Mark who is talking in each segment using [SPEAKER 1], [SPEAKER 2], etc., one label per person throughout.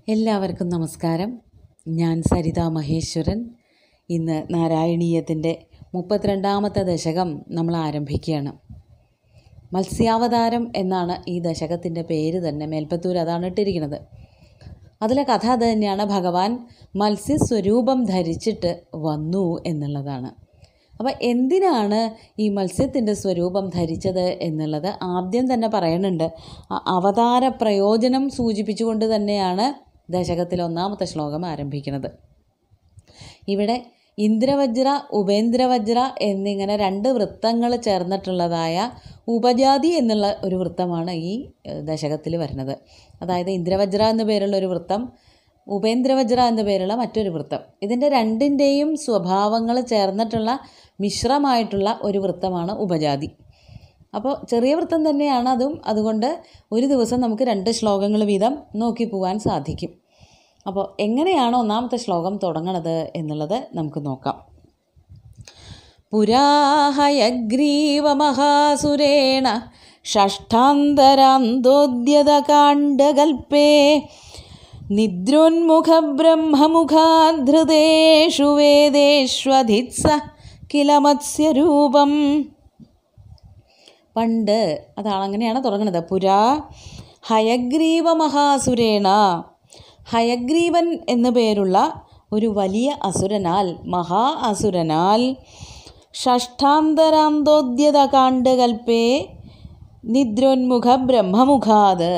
[SPEAKER 1] എല്ലാവർക്കും നമസ്കാരം ഞാൻ സരിത മഹേശ്വരൻ ഇന്ന് നാരായണീയത്തിൻ്റെ മുപ്പത്തിരണ്ടാമത്തെ ദശകം നമ്മൾ ആരംഭിക്കുകയാണ് മത്സ്യാവതാരം എന്നാണ് ഈ ദശകത്തിൻ്റെ പേര് തന്നെ മേൽപ്പത്തൂർ അതാണ് ഇട്ടിരിക്കുന്നത് അതിലെ കഥ അത് തന്നെയാണ് ഭഗവാൻ മത്സ്യസ്വരൂപം ധരിച്ചിട്ട് വന്നു എന്നുള്ളതാണ് അപ്പോൾ എന്തിനാണ് ഈ മത്സ്യത്തിൻ്റെ സ്വരൂപം ധരിച്ചത് എന്നുള്ളത് ആദ്യം തന്നെ പറയുന്നുണ്ട് അ- അവതാര പ്രയോജനം സൂചിപ്പിച്ചുകൊണ്ട് തന്നെയാണ് ദശകത്തിലെ ഒന്നാമത്തെ ശ്ലോകം ആരംഭിക്കുന്നത് ഇവിടെ ഇന്ദ്രവജ്ര ഉപേന്ദ്രവജ്ര എന്നിങ്ങനെ രണ്ട് വൃത്തങ്ങൾ ചേർന്നിട്ടുള്ളതായ ഉപജാതി എന്നുള്ള ഒരു വൃത്തമാണ് ഈ ദശകത്തിൽ വരുന്നത് അതായത് ഇന്ദ്രവജ്ര എന്ന പേരുള്ള ഒരു വൃത്തം ഉപേന്ദ്രവജ്ര എന്ന പേരുള്ള മറ്റൊരു വൃത്തം ഇതിൻ്റെ രണ്ടിൻ്റെയും സ്വഭാവങ്ങൾ ചേർന്നിട്ടുള്ള മിശ്രമായിട്ടുള്ള ഒരു വൃത്തമാണ് ഉപജാതി അപ്പോൾ ചെറിയ വൃത്തം തന്നെയാണ് അതും അതുകൊണ്ട് ഒരു ദിവസം നമുക്ക് രണ്ട് ശ്ലോകങ്ങൾ വീതം നോക്കി പോകാൻ സാധിക്കും അപ്പോൾ എങ്ങനെയാണ് ഒന്നാമത്തെ ശ്ലോകം തുടങ്ങണത് എന്നുള്ളത് നമുക്ക് നോക്കാം പുരാഹയഗ്രീവമഹാസുരേണ ഷഷ്ഠാന്തരാന്തോദ്യതകാണ്ഡകൽപ്പേ നിദ്രോന്മുഖബ്രഹ്മമുഖാധൃതേഷു വേദേഷ്വധിത്സ കില മത്സ്യരൂപം പണ്ട് അതാണ് അങ്ങനെയാണ് തുടങ്ങുന്നത് പുരാ ഹയഗ്രീവ മഹാസുരേണ ഹയഗ്രീവൻ എന്നു പേരുള്ള ഒരു വലിയ അസുരനാൽ മഹാ അസുരനാൽ ഷഷ്ഠാന്തരാന്തോദ്യത കാണ്ഡകൽപ്പേ നിദ്രോന്മുഖ ബ്രഹ്മമുഖാത്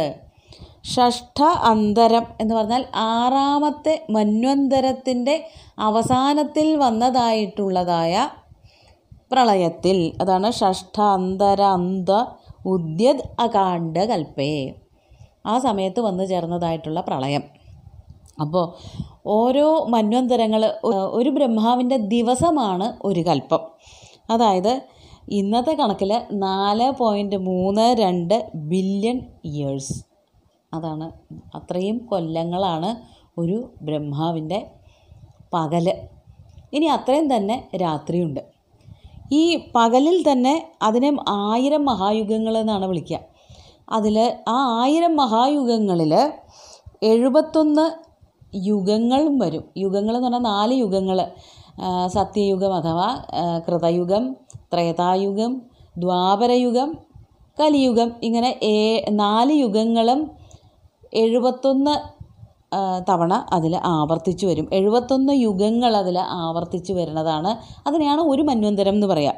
[SPEAKER 1] ഷഷ്ഠ അന്തരം എന്ന് പറഞ്ഞാൽ ആറാമത്തെ മന്വന്തരത്തിൻ്റെ അവസാനത്തിൽ വന്നതായിട്ടുള്ളതായ പ്രളയത്തിൽ അതാണ് ഷഷ്ഠാന്തര അന്ത ഉദ്യത് അകാണ്ഡ കൽപ്പേ ആ സമയത്ത് വന്നു ചേർന്നതായിട്ടുള്ള പ്രളയം അപ്പോൾ ഓരോ മന്വന്തരങ്ങൾ ഒരു ബ്രഹ്മാവിൻ്റെ ദിവസമാണ് ഒരു കൽപ്പം അതായത് ഇന്നത്തെ കണക്കിൽ നാല് പോയിൻറ്റ് മൂന്ന് രണ്ട് ബില്യൺ ഇയേഴ്സ് അതാണ് അത്രയും കൊല്ലങ്ങളാണ് ഒരു ബ്രഹ്മാവിൻ്റെ പകല് ഇനി അത്രയും തന്നെ രാത്രിയുണ്ട് ഈ പകലിൽ തന്നെ അതിനെ ആയിരം മഹായുഗങ്ങൾ എന്നാണ് വിളിക്കുക അതിൽ ആ ആയിരം മഹായുഗങ്ങളിൽ എഴുപത്തൊന്ന് യുഗങ്ങളും വരും യുഗങ്ങൾ എന്ന് പറഞ്ഞാൽ നാല് യുഗങ്ങൾ സത്യയുഗം അഥവാ ആ, കൃതയുഗം ത്രേതായുഗം ദ്വാപരയുഗം കലിയുഗം ഇങ്ങനെ ഏ നാല് യുഗങ്ങളും എഴുപത്തൊന്ന് ആ, തവണ അതിൽ ആവർത്തിച്ചു വരും എഴുപത്തൊന്ന് യുഗങ്ങൾ അതിൽ ആവർത്തിച്ചു വരുന്നതാണ് അതിനെയാണ് ഒരു മന്വന്തരം എന്ന് പറയാം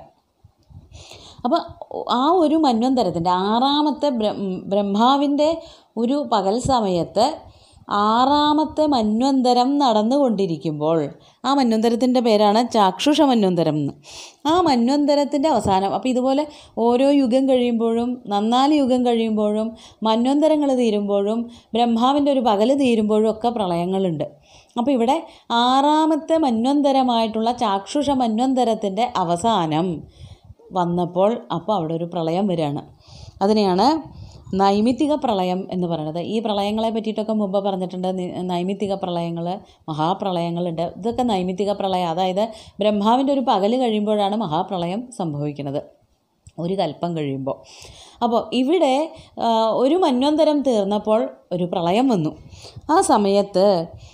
[SPEAKER 1] അപ്പോൾ ആ ഒരു മന്വന്തരത്തിൻ്റെ ആറാമത്തെ ബ്ര- ബ്രഹ്മാവിൻ്റെ ഒരു പകൽ സമയത്ത് ആറാമത്തെ മന്വന്തരം നടന്നുകൊണ്ടിരിക്കുമ്പോൾ ആ മന്വന്തരത്തിൻ്റെ പേരാണ് ചാക്ഷുഷ മന്വന്തരം എന്ന് ആ മന്വന്തരത്തിൻ്റെ അവസാനം അപ്പോൾ ഇതുപോലെ ഓരോ യുഗം കഴിയുമ്പോഴും നന്നാല് യുഗം കഴിയുമ്പോഴും മന്വന്തരങ്ങൾ തീരുമ്പോഴും ബ്രഹ്മാവിൻ്റെ ഒരു പകല് തീരുമ്പോഴും ഒക്കെ പ്രളയങ്ങളുണ്ട് അപ്പോൾ ഇവിടെ ആറാമത്തെ മന്വന്തരമായിട്ടുള്ള ചാക്ഷുഷ മന്വന്തരത്തിൻ്റെ അവസാനം വന്നപ്പോൾ അപ്പോൾ അവിടെ ഒരു പ്രളയം വരികയാണ് അതിനെയാണ് നൈമിത്തിക പ്രളയം എന്ന് പറയുന്നത് ഈ പ്രളയങ്ങളെ പറ്റിയിട്ടൊക്കെ മുമ്പ് പറഞ്ഞിട്ടുണ്ട് നി- നൈമിത്തിക പ്രളയങ്ങൾ മഹാപ്രളയങ്ങളുണ്ട് ഇതൊക്കെ നൈമിത്തിക പ്രളയം അതായത് ബ്രഹ്മാവിൻ്റെ ഒരു പകല് കഴിയുമ്പോഴാണ് മഹാപ്രളയം സംഭവിക്കുന്നത് ഒരു കൽപ്പം കഴിയുമ്പോൾ അപ്പോൾ ഇവിടെ ആ, ഒരു മന്വന്തരം തീർന്നപ്പോൾ ഒരു പ്രളയം വന്നു ആ സമയത്ത്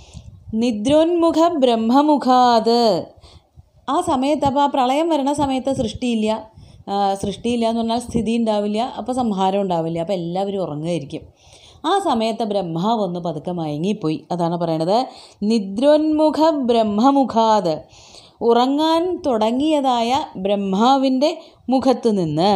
[SPEAKER 1] നിദ്രോന്മുഖ ബ്രഹ്മമുഖാത് ആ സമയത്ത് അപ്പോൾ ആ പ്രളയം വരണ സമയത്ത് സൃഷ്ടിയില്ല ആ, സൃഷ്ടിയില്ല എന്ന് പറഞ്ഞാൽ സ്ഥിതി ഉണ്ടാവില്ല അപ്പോൾ സംഹാരം ഉണ്ടാവില്ല അപ്പോൾ എല്ലാവരും ഉറങ്ങുമായിരിക്കും ആ സമയത്ത് ബ്രഹ്മാവ് ഒന്ന് പതുക്കെ മയങ്ങിപ്പോയി അതാണ് പറയണത് നിദ്രോന്മുഖ ബ്രഹ്മമുഖാത് ഉറങ്ങാൻ തുടങ്ങിയതായ ബ്രഹ്മാവിൻ്റെ മുഖത്ത് നിന്ന്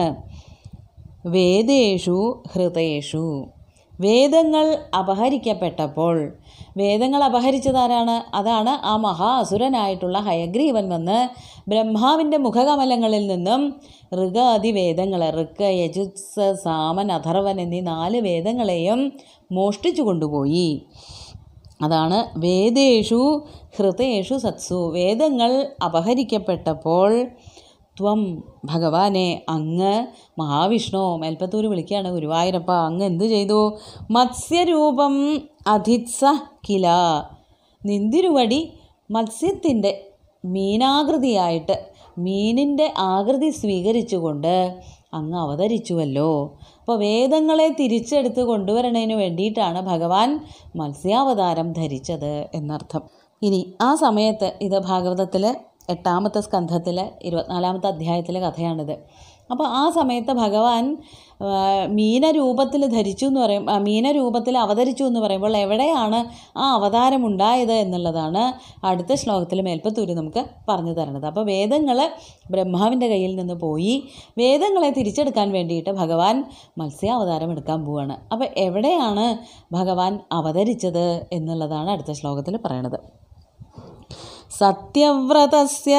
[SPEAKER 1] വേദേഷു ഹൃദയേഷു വേദങ്ങൾ അപഹരിക്കപ്പെട്ടപ്പോൾ വേദങ്ങൾ അപഹരിച്ചതാരാണ് അതാണ് ആ മഹാ അസുരനായിട്ടുള്ള ഹയഗ്രീവൻ വന്ന് ബ്രഹ്മാവിൻ്റെ മുഖകമലങ്ങളിൽ നിന്നും ഋഗാദി വേദങ്ങൾ ഋക്ക് യജുസ് സാമൻ അഥർവൻ എന്നീ നാല് വേദങ്ങളെയും മോഷ്ടിച്ചു കൊണ്ടുപോയി അതാണ് വേദേഷു ഹൃതേഷു സത്സു വേദങ്ങൾ അപഹരിക്കപ്പെട്ടപ്പോൾ ത്വം ഭഗവാനെ അങ്ങ് മഹാവിഷ്ണു മേൽപ്പത്തൂർ വിളിക്കുകയാണ് ഗുരുവായൂരപ്പ അങ്ങ് എന്തു ചെയ്തു മത്സ്യരൂപം അധിത്സ കില നിന്തിരുവടി മത്സ്യത്തിൻ്റെ മീനാകൃതിയായിട്ട് മീനിൻ്റെ ആകൃതി സ്വീകരിച്ചുകൊണ്ട് അങ്ങ് അവതരിച്ചുവല്ലോ അപ്പോൾ അപ്പോൾ വേദങ്ങളെ തിരിച്ചെടുത്ത് കൊണ്ടുവരണതിന് വേണ്ടിയിട്ടാണ് ഭഗവാൻ മത്സ്യാവതാരം ധരിച്ചത് എന്നർത്ഥം ഇനി ആ സമയത്ത് ഇത് ഭാഗവതത്തിൽ എട്ടാമത്തെ സ്കന്ധത്തിൽ ഇരുപത്തിനാലാമത്തെ അധ്യായത്തിലെ കഥയാണിത് അപ്പോൾ ആ സമയത്ത് ഭഗവാൻ ആ, മീനരൂപത്തിൽ ധരിച്ചു എന്ന് പറയും ആ, മീനരൂപത്തിൽ അവതരിച്ചു എന്ന് പറയുമ്പോൾ എവിടെയാണ് ആ അവതാരം ഉണ്ടായത് എന്നുള്ളതാണ് അടുത്ത ശ്ലോകത്തിൽ മേൽപ്പത്തൂര് നമുക്ക് പറഞ്ഞു തരുന്നത് അപ്പോൾ വേദങ്ങൾ ബ്രഹ്മാവിൻ്റെ കയ്യിൽ നിന്ന് പോയി വേദങ്ങളെ തിരിച്ചെടുക്കാൻ വേണ്ടിയിട്ട് ഭഗവാൻ മത്സ്യാവതാരം എടുക്കാൻ പോവുകയാണ് അപ്പോൾ എവിടെയാണ് ഭഗവാൻ അവതരിച്ചത് എന്നുള്ളതാണ് അടുത്ത ശ്ലോകത്തിൽ പറയണത് സത്യവ്രതസ്യ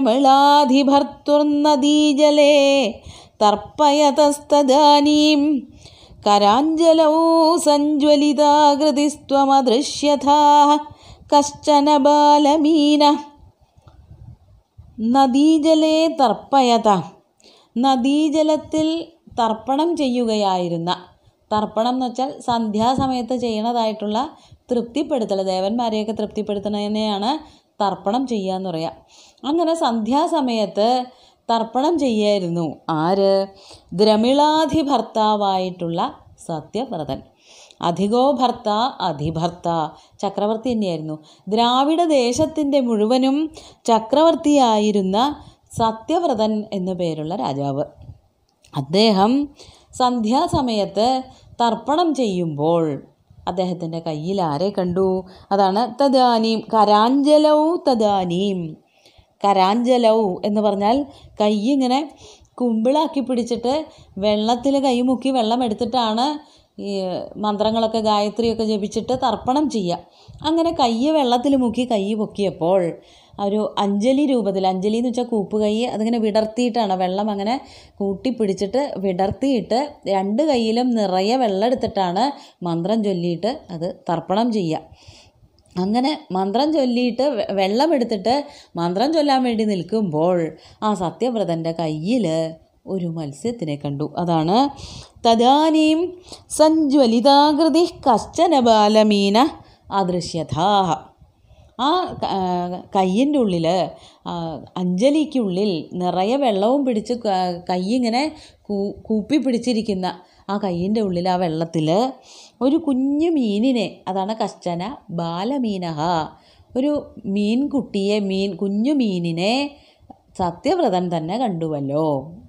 [SPEAKER 1] ദ്രമിളാധിഭർത്തുർനദീജലേ തർപ്പയതസ്തദാനീം കരാഞ്ജലൗ സഞ്ജ്വലിതാകൃതിസ്ത്വമദൃശ്യഥാ കശ്ചന ബാലമീന നദീജലേ തർപ്പയത നദീജലത്തിൽ തർപ്പണം ചെയ്യുകയായിരുന്ന തർപ്പണം എന്ന് വെച്ചാൽ സന്ധ്യാസമയത്ത് ചെയ്യണതായിട്ടുള്ള തൃപ്തിപ്പെടുത്തൽ ദേവന്മാരെയൊക്കെ തൃപ്തിപ്പെടുത്തുന്നതിനെയാണ് തർപ്പണം ചെയ്യുക എന്ന് പറയുക അങ്ങനെ സന്ധ്യാസമയത്ത് തർപ്പണം ചെയ്യായിരുന്നു ആര് ദ്രമിളാധി ഭർത്താവായിട്ടുള്ള സത്യവ്രതൻ അധികോ ഭർത്ത അധിഭർത്ത ചക്രവർത്തി തന്നെയായിരുന്നു ദ്രാവിഡ ദേശത്തിൻ്റെ മുഴുവനും ചക്രവർത്തിയായിരുന്ന സത്യവ്രതൻ എന്നു പേരുള്ള രാജാവ് അദ്ദേഹം സന്ധ്യാസമയത്ത് തർപ്പണം ചെയ്യുമ്പോൾ അദ്ദേഹത്തിൻ്റെ കയ്യിൽ ആരെ കണ്ടു അതാണ് തദാനീം കരാഞ്ജലൗ തദാനീം കരാഞ്ജലൗ എന്ന് പറഞ്ഞാൽ കൈ ഇങ്ങനെ കുമ്പിളാക്കി പിടിച്ചിട്ട് വെള്ളത്തിൽ കൈ മുക്കി വെള്ളം എടുത്തിട്ടാണ് ഈ മന്ത്രങ്ങളൊക്കെ ഗായത്രിയൊക്കെ ജപിച്ചിട്ട് തർപ്പണം ചെയ്യുക അങ്ങനെ കൈ വെള്ളത്തിൽ മുക്കി കൈ പൊക്കിയപ്പോൾ ഒരു അഞ്ജലി രൂപത്തിൽ അഞ്ജലി എന്ന് വെച്ചാൽ കൂപ്പ് കൈ അതിങ്ങനെ വിടർത്തിയിട്ടാണ് വെള്ളം അങ്ങനെ കൂട്ടിപ്പിടിച്ചിട്ട് വിടർത്തിയിട്ട് രണ്ട് കൈയിലും നിറയെ വെള്ളം എടുത്തിട്ടാണ് മന്ത്രം ചൊല്ലിയിട്ട് അത് തർപ്പണം ചെയ്യുക അങ്ങനെ മന്ത്രം ചൊല്ലിയിട്ട് വെ- വെള്ളമെടുത്തിട്ട് മന്ത്രം ചൊല്ലാൻ വേണ്ടി നിൽക്കുമ്പോൾ ആ സത്യവ്രതൻ്റെ കയ്യിൽ ഒരു മത്സ്യത്തിനെ കണ്ടു അതാണ് തദാനീം സഞ്ജ്വലിതാകൃതി കശ്ചന ബാലമീന അദൃശ്യഥാഹ ആ കയ്യിൻ്റെ ഉള്ളിൽ അഞ്ജലിക്കുള്ളിൽ നിറയെ വെള്ളവും പിടിച്ച് ക- കൈ ഇങ്ങനെ കൂ കൂപ്പി പിടിച്ചിരിക്കുന്ന ആ കയ്യിൻ്റെ ഉള്ളിൽ ആ വെള്ളത്തിൽ ഒരു കുഞ്ഞു മീനിനെ അതാണ് കശ്ചന ബാലമീനഹ ഒരു മീൻകുട്ടിയെ മീൻ കുഞ്ഞു മീനിനെ സത്യവ്രതൻ തന്നെ കണ്ടുവല്ലോ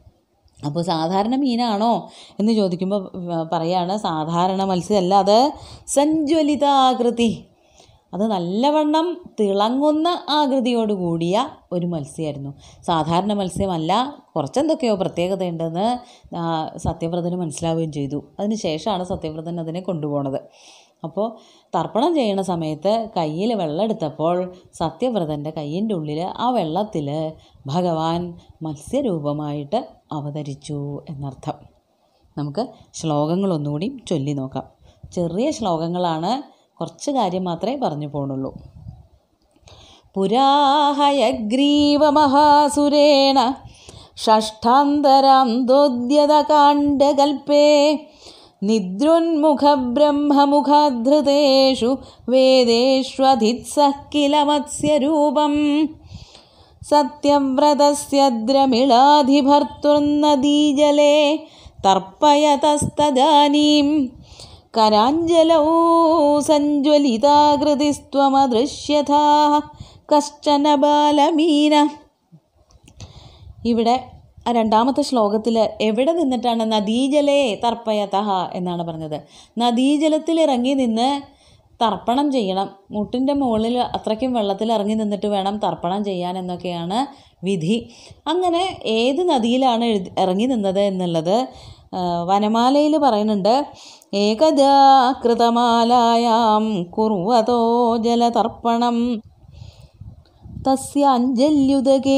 [SPEAKER 1] അപ്പോൾ സാധാരണ മീനാണോ എന്ന് ചോദിക്കുമ്പോൾ വ- പറയാണ് സാധാരണ മത്സ്യമല്ല അത് സഞ്ജ്വലിതാകൃതി അത് നല്ലവണ്ണം തിളങ്ങുന്ന ആകൃതിയോട് കൂടിയ ഒരു മത്സ്യമായിരുന്നു സാധാരണ മത്സ്യമല്ല കുറച്ചെന്തൊക്കെയോ പ്രത്യേകതയുണ്ടെന്ന് ആ, സത്യവ്രതന് മനസ്സിലാവുകയും ചെയ്തു അതിന് ശേഷമാണ് സത്യവ്രതൻ അതിനെ കൊണ്ടുപോണത് അപ്പോൾ തർപ്പണം ചെയ്യണ സമയത്ത് കയ്യിൽ വെള്ളം എടുത്തപ്പോൾ സത്യവ്രതൻ്റെ കയ്യിൻ്റെ ഉള്ളിൽ ആ വെള്ളത്തിൽ ഭഗവാൻ മത്സ്യരൂപമായിട്ട് അവതരിച്ചു എന്നർത്ഥം നമുക്ക് ശ്ലോകങ്ങളൊന്നുകൂടി ചൊല്ലി നോക്കാം ചെറിയ ശ്ലോകങ്ങളാണ് കുറച്ച് കാര്യം മാത്രമേ പറഞ്ഞു പോണുള്ളൂ പുരാഹയഗ്രീവമഹാസുരേണ ഷഷ്ഠാന്തരാന്തോദ്യതകാണ്ഡകൽപ്പേ നിദ്രുന്മുഖബ്രഹ്മമുഖാധൃതേഷു വേദേഷ്വധിത്സഃ കില മത്സ്യരൂപം സത്യവ്രതസ്യ ദ്രമിളാധിഭർത്തുർനദീജലേ തർപ്പയതസ്തദാനീം കരാഞ്ജലൗ സഞ്ജ്വലിതാകൃതിസ്ത്വമദൃശ്യഥാ കശ്ചന ബാലമീന ഇവിടെ ആ രണ്ടാമത്തെ ശ്ലോകത്തിൽ എവിടെ നിന്നിട്ടാണ് നദീജലേ തർപ്പയതഹ എന്നാണ് പറഞ്ഞത് നദീജലത്തിൽ ഇറങ്ങി നിന്ന് തർപ്പണം ചെയ്യണം മുട്ടിൻ്റെ മുകളിൽ അത്രയ്ക്കും വെള്ളത്തിൽ ഇറങ്ങി നിന്നിട്ട് വേണം തർപ്പണം ചെയ്യാൻ എന്നൊക്കെയാണ് വിധി അങ്ങനെ ഏത് നദിയിലാണ് എഴുതി ഇറങ്ങി നിന്നത് എന്നുള്ളത് ആ, വനമാലയിൽ പറയുന്നുണ്ട് ഏകദാ കൃതമാലായാം കുർവതോ ജലതർപ്പണം തസ്യ അഞ്ജല്യുദകേ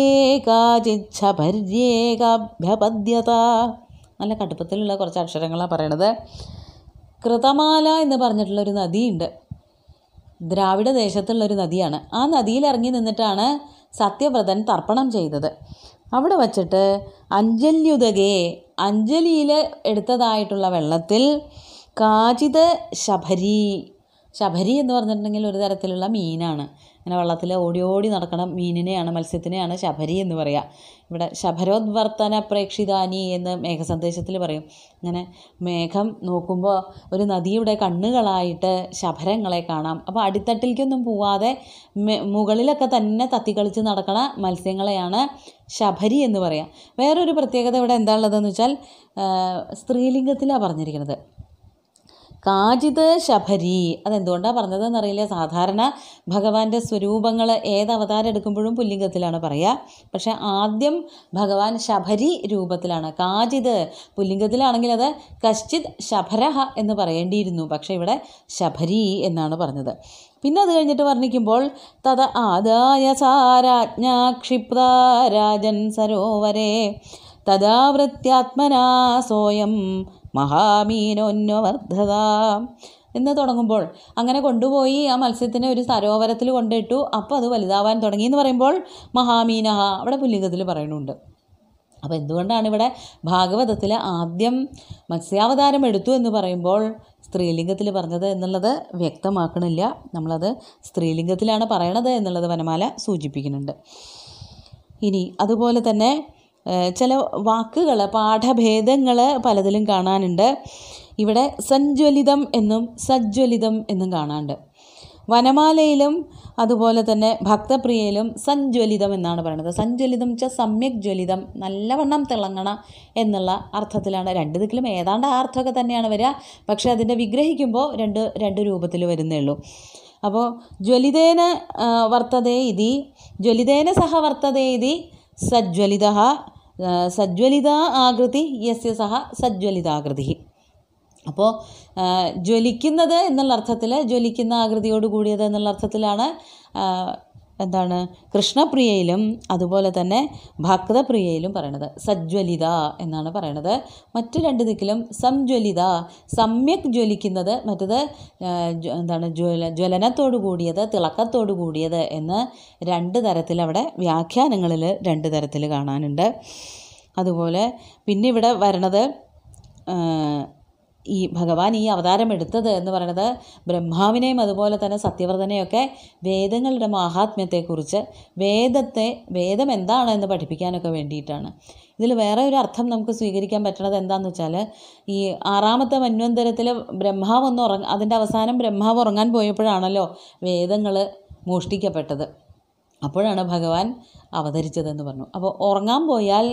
[SPEAKER 1] കാചിച്ഛപര്യേകാഭ്യപദ്യത നല്ല കടുപ്പത്തിലുള്ള കുറച്ച് അക്ഷരങ്ങളാണ് പറയണത് കൃതമാല എന്ന് പറഞ്ഞിട്ടുള്ള ഒരു നദിയുണ്ട് ദ്രാവിഡ ദേശത്തുള്ള ഒരു നദിയാണ് ആ നദിയിൽ ഇറങ്ങി നിന്നിട്ടാണ് സത്യവ്രതൻ തർപ്പണം ചെയ്തത് അവിടെ വച്ചിട്ട് അഞ്ജല്യുദകേ അഞ്ജലിയിൽ എടുത്തതായിട്ടുള്ള വെള്ളത്തിൽ കാചിത ശബരി ശബരി എന്ന് പറഞ്ഞിട്ടുണ്ടെങ്കിൽ ഒരു തരത്തിലുള്ള മീനാണ് ഇങ്ങനെ വെള്ളത്തിൽ ഓടി ഓടി നടക്കണ മീനിനെയാണ് മത്സ്യത്തിനെയാണ് ശബരി എന്ന് പറയുക ഇവിടെ ശബരോദ്വർത്തന പ്രേക്ഷിതാനി എന്ന് മേഘസന്ദേശത്തിൽ പറയും ഇങ്ങനെ മേഘം നോക്കുമ്പോൾ ഒരു നദിയുടെ കണ്ണുകളായിട്ട് ശബരങ്ങളെ കാണാം അപ്പോൾ അടിത്തട്ടിലേക്കൊന്നും പോവാതെ മെ- മുകളിലൊക്കെ തന്നെ തത്തിക്കളിച്ച് നടക്കണ മത്സ്യങ്ങളെയാണ് ശബരി എന്ന് പറയാം വേറൊരു പ്രത്യേകത ഇവിടെ എന്താ ഉള്ളതെന്ന് വെച്ചാൽ ആ, സ്ത്രീലിംഗത്തിലാണ് പറഞ്ഞിരിക്കുന്നത് കാജിത് ശബരി അതെന്തുകൊണ്ടാണ് പറഞ്ഞതെന്നറിയില്ല സാധാരണ ഭഗവാന്റെ സ്വരൂപങ്ങൾ ഏത് അവതാരം എടുക്കുമ്പോഴും പുല്ലിംഗത്തിലാണ് പറയുക പക്ഷെ ആദ്യം ഭഗവാൻ ശബരി രൂപത്തിലാണ് കാജിത് പുല്ലിംഗത്തിലാണെങ്കിൽ അത് കശ്ചിത് ശബരഹ എന്ന് പറയേണ്ടിയിരുന്നു പക്ഷേ ഇവിടെ ശബരി എന്നാണ് പറഞ്ഞത് പിന്നെ അത് കഴിഞ്ഞിട്ട് വർണ്ണിക്കുമ്പോൾ തത ആദായ സാരാജ്ഞ ക്ഷിപ്ത രാജൻ സരോവരേ തഥാ വൃത്യാത്മനാ സോയം മഹാമീനോന്വവർദ്ധത എന്ന് തുടങ്ങുമ്പോൾ അങ്ങനെ കൊണ്ടുപോയി ആ മത്സ്യത്തിനെ ഒരു സരോവരത്തിൽ കൊണ്ടിട്ടു അപ്പോൾ അത് വലുതാവാൻ തുടങ്ങി എന്ന് പറയുമ്പോൾ മഹാമീനഹ അവിടെ പുല്ലിംഗത്തിൽ പറയുന്നുണ്ട് അപ്പോൾ എന്തുകൊണ്ടാണ് ഇവിടെ ഭാഗവതത്തിൽ ആദ്യം മത്സ്യാവതാരം എടുത്തു എന്ന് പറയുമ്പോൾ സ്ത്രീലിംഗത്തിൽ പറഞ്ഞത് എന്നുള്ളത് വ്യക്തമാക്കണില്ല നമ്മളത് സ്ത്രീലിംഗത്തിലാണ് പറയണത് എന്നുള്ളത് വനമാല സൂചിപ്പിക്കുന്നുണ്ട് ഇനി അതുപോലെ തന്നെ ഏഹ്, ചില വാക്കുകൾ പാഠഭേദങ്ങൾ പലതിലും കാണാനുണ്ട് ഇവിടെ സഞ്ജ്വലിതം എന്നും സജ്വലിതം എന്നും കാണാനുണ്ട് വനമാലയിലും അതുപോലെ തന്നെ ഭക്തപ്രിയയിലും സഞ്ജ്വലിതം എന്നാണ് പറയുന്നത് സഞ്ജ്വലിതം വെച്ചാൽ സമ്യക് ജ്വലിതം നല്ലവണ്ണം തിളങ്ങണ എന്നുള്ള അർത്ഥത്തിലാണ് രണ്ട് ദിക്കിലും ഏതാണ്ട് ആ അർത്ഥമൊക്കെ തന്നെയാണ് വരിക പക്ഷേ അതിൻ്റെ വിഗ്രഹിക്കുമ്പോൾ രണ്ട് രണ്ട് രൂപത്തിൽ വരുന്നേ ഉള്ളൂ അപ്പോൾ ജ്വലിതേന ആ, വർത്തതേ ഇതി ജ്വലിതേന സഹ വർത്തതേ ഇതി സജ്വലിത സജ്വലിത ആകൃതി യസ്യ സഹ സജ്വലിതാകൃതി അപ്പോൾ ജ്വലിക്കുന്നത് എന്നുള്ള അർത്ഥത്തിൽ ജ്വലിക്കുന്ന ആകൃതിയോട് കൂടിയത് എന്നുള്ള അർത്ഥത്തിലാണ് ആ, എന്താണ് കൃഷ്ണപ്രിയയിലും അതുപോലെ തന്നെ ഭക്തപ്രിയയിലും പറയണത് സജ്വലിത എന്നാണ് പറയണത് മറ്റു രണ്ട് ദിക്കിലും സംജ്വലിത സമ്യക് ജ്വലിക്കുന്നത് മറ്റത് ആ, ജ്വ- എന്താണ് ജ്വല ജ്വലനത്തോടു കൂടിയത് തിളക്കത്തോടു കൂടിയത് എന്ന് രണ്ട് തരത്തിൽ അവിടെ വ്യാഖ്യാനങ്ങളിൽ രണ്ട് തരത്തിൽ കാണാനുണ്ട് അതുപോലെ പിന്നെ ഇവിടെ വരണത് ആ, ഈ ഭഗവാൻ ഈ അവതാരം എടുത്തത് എന്ന് പറയുന്നത് ബ്രഹ്മാവിനെയും അതുപോലെ തന്നെ സത്യവ്രതനെയൊക്കെ വേദങ്ങളുടെ മാഹാത്മ്യത്തെക്കുറിച്ച് വേദത്തെ വേദം എന്താണ് എന്ന് പഠിപ്പിക്കാനൊക്കെ വേണ്ടിയിട്ടാണ് ഇതിൽ വേറെ ഒരു അർത്ഥം നമുക്ക് സ്വീകരിക്കാൻ പറ്റണത് എന്താണെന്ന് വെച്ചാൽ ഈ ആറാമത്തെ മന്വന്തരത്തിൽ ബ്രഹ്മാവ് ഒന്ന് ഉറങ്ങ അതിൻ്റെ അവസാനം ബ്രഹ്മാവ് ഉറങ്ങാൻ പോയപ്പോഴാണല്ലോ വേദങ്ങൾ മോഷ്ടിക്കപ്പെട്ടത് അപ്പോഴാണ് ഭഗവാൻ അവതരിച്ചതെന്ന് പറഞ്ഞു അപ്പോൾ ഉറങ്ങാൻ പോയാൽ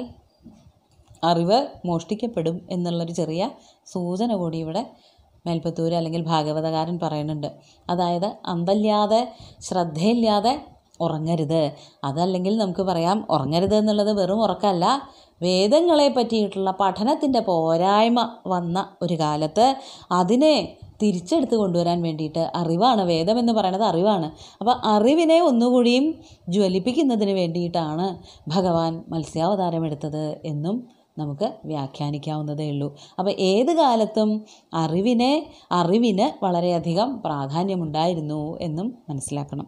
[SPEAKER 1] അറിവ് മോഷ്ടിക്കപ്പെടും എന്നുള്ളൊരു ചെറിയ സൂചന കൂടി ഇവിടെ മേൽപ്പത്തൂർ അല്ലെങ്കിൽ ഭാഗവതകാരൻ പറയുന്നുണ്ട് അതായത് അന്തല്ലാതെ ശ്രദ്ധയില്ലാതെ ഉറങ്ങരുത് അതല്ലെങ്കിൽ നമുക്ക് പറയാം ഉറങ്ങരുത് എന്നുള്ളത് വെറും ഉറക്കമല്ല വേദങ്ങളെ പറ്റിയിട്ടുള്ള പഠനത്തിൻ്റെ പോരായ്മ വന്ന ഒരു കാലത്ത് അതിനെ തിരിച്ചെടുത്ത് കൊണ്ടുവരാൻ വേണ്ടിയിട്ട് അറിവാണ് വേദം എന്ന് പറയുന്നത് അറിവാണ് അപ്പോൾ അറിവിനെ ഒന്നുകൂടിയും ജ്വലിപ്പിക്കുന്നതിന് വേണ്ടിയിട്ടാണ് ഭഗവാൻ മത്സ്യാവതാരം എടുത്തത് എന്നും നമുക്ക് വ്യാഖ്യാനിക്കാവുന്നതേ ഉള്ളൂ അപ്പോൾ ഏത് കാലത്തും അറിവിനെ അറിവിന് വളരെയധികം പ്രാധാന്യമുണ്ടായിരുന്നു എന്നും മനസ്സിലാക്കണം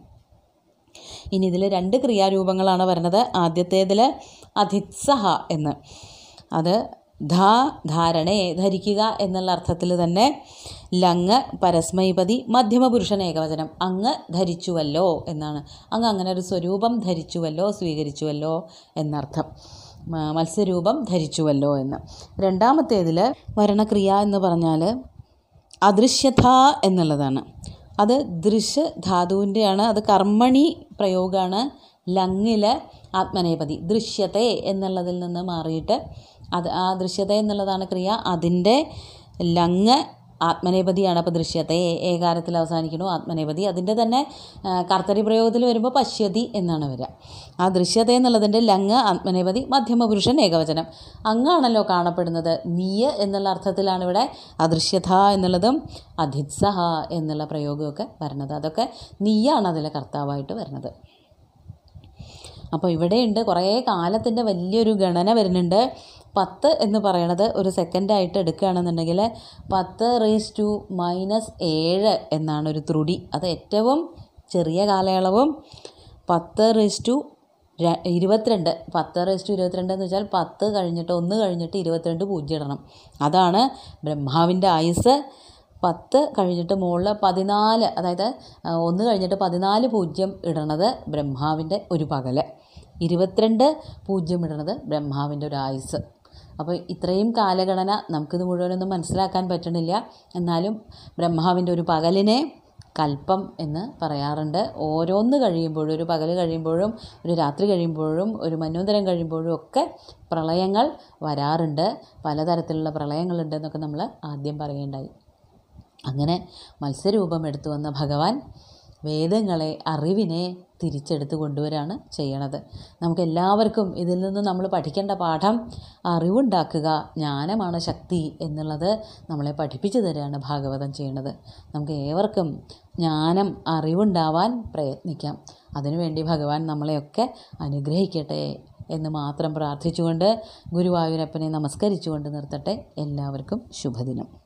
[SPEAKER 1] ഇനി ഇതിൽ രണ്ട് ക്രിയാരൂപങ്ങളാണ് വരുന്നത് ആദ്യത്തേതിൽ അധിത്സഹ എന്ന് അത് ധാ ധാരണേ ധരിക്കുക എന്നുള്ള അർത്ഥത്തിൽ തന്നെ ലങ് പരസ്മൈപതി മധ്യമപുരുഷൻ ഏകവചനം അങ്ങ് ധരിച്ചുവല്ലോ എന്നാണ് അങ്ങ് അങ്ങനെ ഒരു സ്വരൂപം ധരിച്ചുവല്ലോ സ്വീകരിച്ചുവല്ലോ എന്നർത്ഥം മ- മത്സ്യരൂപം ധരിച്ചുവല്ലോ എന്ന് രണ്ടാമത്തേതിൽ വരണക്രിയ എന്ന് പറഞ്ഞാൽ അദൃശ്യത എന്നുള്ളതാണ് അത് ദൃശ് ധാതുവിൻ്റെയാണ് അത് കർമ്മണി പ്രയോഗമാണ് ലങ്ങിൽ ആത്മനേപതി ദൃശ്യത്തെ എന്നുള്ളതിൽ നിന്ന് മാറിയിട്ട് അത് ആ ദൃശ്യത എന്നുള്ളതാണ് ക്രിയ അതിൻ്റെ ലങ് ആത്മനേപതിയാണ് അപ്പോൾ ദൃശ്യത്തെ ഏകാരത്തിൽ അവസാനിക്കണു ആത്മനേപതി അതിൻ്റെ തന്നെ ആ, കർത്തരി പ്രയോഗത്തിൽ വരുമ്പോൾ പശ്യതി എന്നാണ് വരിക ആ ദൃശ്യത എന്നുള്ളതിൻ്റെ ലങ് ആത്മനേപതി മധ്യമപുരുഷൻ ഏകവചനം അങ്ങാണല്ലോ കാണപ്പെടുന്നത് നീയ് എന്നുള്ള അർത്ഥത്തിലാണ് ഇവിടെ അദൃശ്യത എന്നുള്ളതും അധിത്സഹ എന്നുള്ള പ്രയോഗമൊക്കെ വരുന്നത് അതൊക്കെ നീയാണ് അതിലെ കർത്താവായിട്ട് വരുന്നത് അപ്പോൾ ഇവിടെയുണ്ട് കുറേ കാലത്തിൻ്റെ വലിയൊരു ഗണന വരുന്നുണ്ട് പത്ത് എന്ന് പറയണത് ഒരു സെക്കൻഡായിട്ട് എടുക്കുകയാണെന്നുണ്ടെങ്കിൽ പത്ത് റേസ് ടു മൈനസ് ഏഴ് എന്നാണ് ഒരു ത്രുടി അത് ഏറ്റവും ചെറിയ കാലയളവും പത്ത് റേസ് ടു ര- ഇരുപത്തിരണ്ട് പത്ത് റേസ് ടു ഇരുപത്തിരണ്ട് എന്ന് വെച്ചാൽ പത്ത് കഴിഞ്ഞിട്ട് ഒന്ന് കഴിഞ്ഞിട്ട് ഇരുപത്തിരണ്ട് പൂജ്യം ഇടണം അതാണ് ബ്രഹ്മാവിൻ്റെ ആയുസ് പത്ത് കഴിഞ്ഞിട്ട് മുകളിൽ പതിനാല് അതായത് ആ, ഒന്ന് കഴിഞ്ഞിട്ട് പതിനാല് പൂജ്യം ഇടണത് ബ്രഹ്മാവിൻ്റെ ഒരു പകല് ഇരുപത്തിരണ്ട് പൂജ്യം ഇടണത് ബ്രഹ്മാവിൻ്റെ ഒരു ആയുസ് അപ്പോൾ ഇത്രയും കാലഗണന നമുക്കിത് മുഴുവനൊന്നും മനസ്സിലാക്കാൻ പറ്റണില്ല എന്നാലും ബ്രഹ്മാവിൻ്റെ ഒരു പകലിനെ കൽപ്പം എന്ന് പറയാറുണ്ട് ഓരോന്ന് കഴിയുമ്പോഴും ഒരു പകൽ കഴിയുമ്പോഴും ഒരു രാത്രി കഴിയുമ്പോഴും ഒരു മന്വന്തരം കഴിയുമ്പോഴും ഒക്കെ പ്രളയങ്ങൾ വരാറുണ്ട് പലതരത്തിലുള്ള പ്രളയങ്ങളുണ്ടെന്നൊക്കെ നമ്മൾ ആദ്യം പറയുണ്ടായി അങ്ങനെ മത്സ്യരൂപം എടുത്തു വന്ന ഭഗവാൻ വേദങ്ങളെ അറിവിനെ തിരിച്ചെടുത്ത് കൊണ്ടുവരാണ് ചെയ്യണത് നമുക്ക് എല്ലാവർക്കും ഇതിൽ നിന്ന് നമ്മൾ പഠിക്കേണ്ട പാഠം അറിവുണ്ടാക്കുക ജ്ഞാനമാണ് ശക്തി എന്നുള്ളത് നമ്മളെ പഠിപ്പിച്ചു തരികയാണ് ഭാഗവതം ചെയ്യണത് നമുക്ക് ഏവർക്കും ജ്ഞാനം അറിവുണ്ടാവാൻ പ്രയത്നിക്കാം അതിനുവേണ്ടി ഭഗവാൻ നമ്മളെയൊക്കെ അനുഗ്രഹിക്കട്ടെ എന്ന് മാത്രം പ്രാർത്ഥിച്ചുകൊണ്ട് ഗുരുവായൂരപ്പനെ നമസ്കരിച്ചുകൊണ്ട് നിർത്തട്ടെ എല്ലാവർക്കും ശുഭദിനം